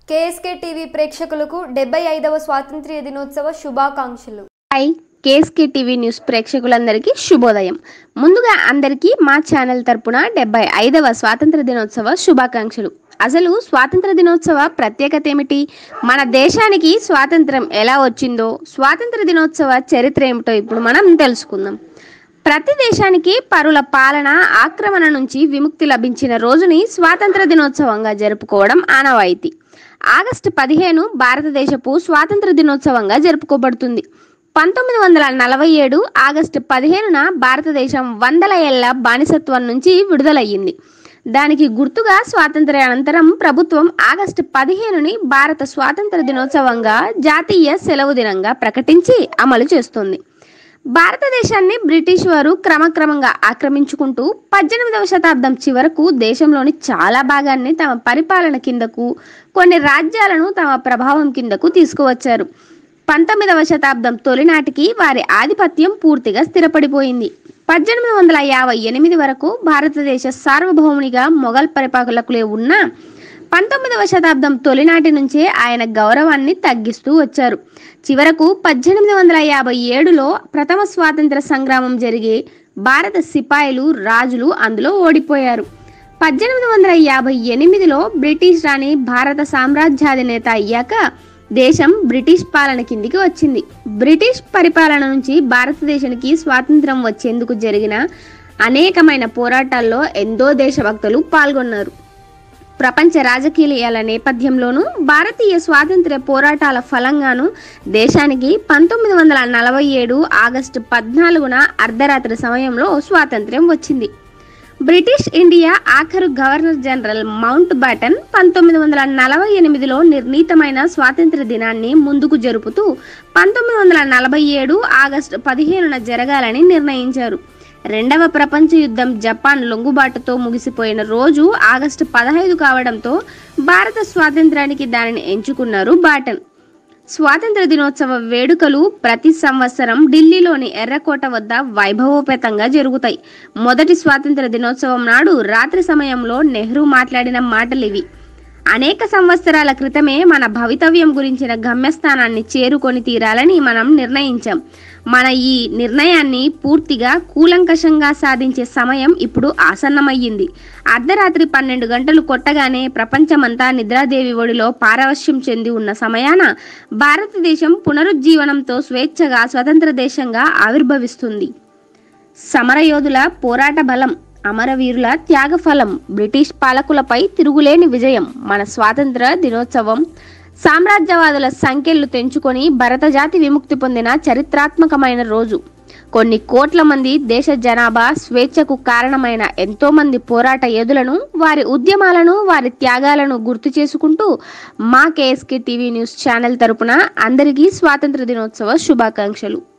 KSK TV ప్రేక్షకులకు డెబ్బై ఐదవ స్వాతంత్ర్య దినోత్సవ శుభాకాంక్షలు హాయ్ కేఎస్కే టీవీ న్యూస్ ప్రేక్షకులందరికీ శుభోదయం ముందుగా అందరికీ మా ఛానల్ తరపున డెబ్బై ఐదవ స్వాతంత్ర దినోత్సవ శుభాకాంక్షలు అసలు స్వాతంత్ర దినోత్సవ ప్రత్యేకత ఏమిటి మన దేశానికి స్వాతంత్రం ఎలా వచ్చిందో స్వాతంత్ర దినోత్సవ చరిత్ర ఏమిటో ఇప్పుడు మనం తెలుసుకుందాం ప్రతి దేశానికి పరుల పాలన ఆక్రమణ నుంచి విముక్తి లభించిన రోజుని స్వాతంత్ర దినోత్సవంగా జరుపుకోవడం ఆనవాయితీ ఆగస్టు పదిహేను భారతదేశపు స్వాతంత్ర దినోత్సవంగా జరుపుకోబడుతుంది పంతొమ్మిది వందల నలభై ఏడు ఆగస్టు పదిహేనున భారతదేశం వందల ఏళ్ల బానిసత్వం నుంచి విడుదలయ్యింది దానికి గుర్తుగా స్వాతంత్ర్య అనంతరం ప్రభుత్వం ఆగస్టు పదిహేనుని భారత స్వాతంత్ర దినోత్సవంగా జాతీయ సెలవు దినంగా ప్రకటించి అమలు చేస్తుంది భారతదేశాన్ని బ్రిటిష్ వారు క్రమక్రమంగా ఆక్రమించుకుంటూ పద్దెనిమిదవ శతాబ్దం చివరకు దేశంలోని చాలా భాగాన్ని తమ పరిపాలన కిందకు కొన్ని రాజ్యాలను తమ ప్రభావం కిందకు తీసుకువచ్చారు పంతొమ్మిదవ శతాబ్దం తొలినాటికి వారి ఆధిపత్యం పూర్తిగా స్థిరపడిపోయింది పద్దెనిమిది వందల యాభై ఎనిమిది వరకు భారతదేశ సార్వభౌమునిగా మొఘల్ పరిపాలకులే ఉన్నా పంతొమ్మిదవ శతాబ్దం తొలినాటి నుంచే ఆయన గౌరవాన్ని తగ్గిస్తూ వచ్చారు చివరకు పద్దెనిమిది వందల యాభై ఏడులో ప్రథమ స్వాతంత్ర సంగ్రామం జరిగి భారత సిపాయిలు రాజులు అందులో ఓడిపోయారు పద్దెనిమిది వందల యాభై ఎనిమిదిలో బ్రిటిష్ రాణి భారత సామ్రాజ్యాధినేత అయ్యాక దేశం బ్రిటిష్ పాలన కిందికి వచ్చింది బ్రిటిష్ పరిపాలన నుంచి భారతదేశానికి స్వాతంత్రం వచ్చేందుకు జరిగిన అనేకమైన పోరాటాల్లో ఎంతో దేశభక్తులు పాల్గొన్నారు ప్రపంచ రాజకీయాల నేపథ్యంలోనూ భారతీయ స్వాతంత్ర్య పోరాటాల ఫలంగాను దేశానికి పంతొమ్మిది వందల నలభై ఏడు ఆగస్టు పద్నాలుగున అర్ధరాత్రి సమయంలో స్వాతంత్ర్యం వచ్చింది బ్రిటిష్ ఇండియా ఆఖరు గవర్నర్ జనరల్ మౌంట్ బాటన్ పంతొమ్మిది వందల నలభై ఎనిమిదిలో నిర్ణీతమైన స్వాతంత్ర దినాన్ని ముందుకు జరుపుతూ పంతొమ్మిది వందల నలభై ఏడు ఆగస్టు పదిహేనున జరగాలని నిర్ణయించారు రెండవ ప్రపంచ యుద్ధం జపాన్ లొంగుబాటుతో ముగిసిపోయిన రోజు ఆగస్టు పదహైదు కావడంతో భారత స్వాతంత్రానికి దానిని ఎంచుకున్నారు బాటన్ స్వాతంత్ర దినోత్సవ వేడుకలు ప్రతి సంవత్సరం ఢిల్లీలోని ఎర్రకోట వద్ద వైభవోపేతంగా జరుగుతాయి మొదటి స్వాతంత్ర దినోత్సవం నాడు రాత్రి సమయంలో నెహ్రూ మాట్లాడిన మాటలివి అనేక సంవత్సరాల క్రితమే మన భవితవ్యం గురించిన గమ్యస్థానాన్ని చేరుకొని తీరాలని మనం నిర్ణయించాం మన ఈ నిర్ణయాన్ని పూర్తిగా కూలంకషంగా సాధించే సమయం ఇప్పుడు ఆసన్నమయ్యింది అర్ధరాత్రి పన్నెండు గంటలు కొట్టగానే ప్రపంచమంతా నిద్రాదేవి ఒడిలో పారవశ్యం చెంది ఉన్న సమయాన భారతదేశం పునరుజ్జీవనంతో స్వేచ్ఛగా స్వతంత్ర దేశంగా ఆవిర్భవిస్తుంది సమరయోధుల పోరాట బలం అమరవీరుల త్యాగఫలం బ్రిటిష్ పాలకులపై తిరుగులేని విజయం మన స్వాతంత్ర దినోత్సవం సామ్రాజ్యవాదుల సంఖ్యలు తెంచుకొని భరతజాతి విముక్తి పొందిన చరిత్రాత్మకమైన రోజు కొన్ని కోట్ల మంది దేశ జనాభా స్వేచ్ఛకు కారణమైన ఎంతో మంది పోరాట యోధులను వారి ఉద్యమాలను వారి త్యాగాలను గుర్తు చేసుకుంటూ మా కేఎస్కే టీవీ న్యూస్ ఛానల్ తరపున అందరికీ స్వాతంత్ర దినోత్సవ శుభాకాంక్షలు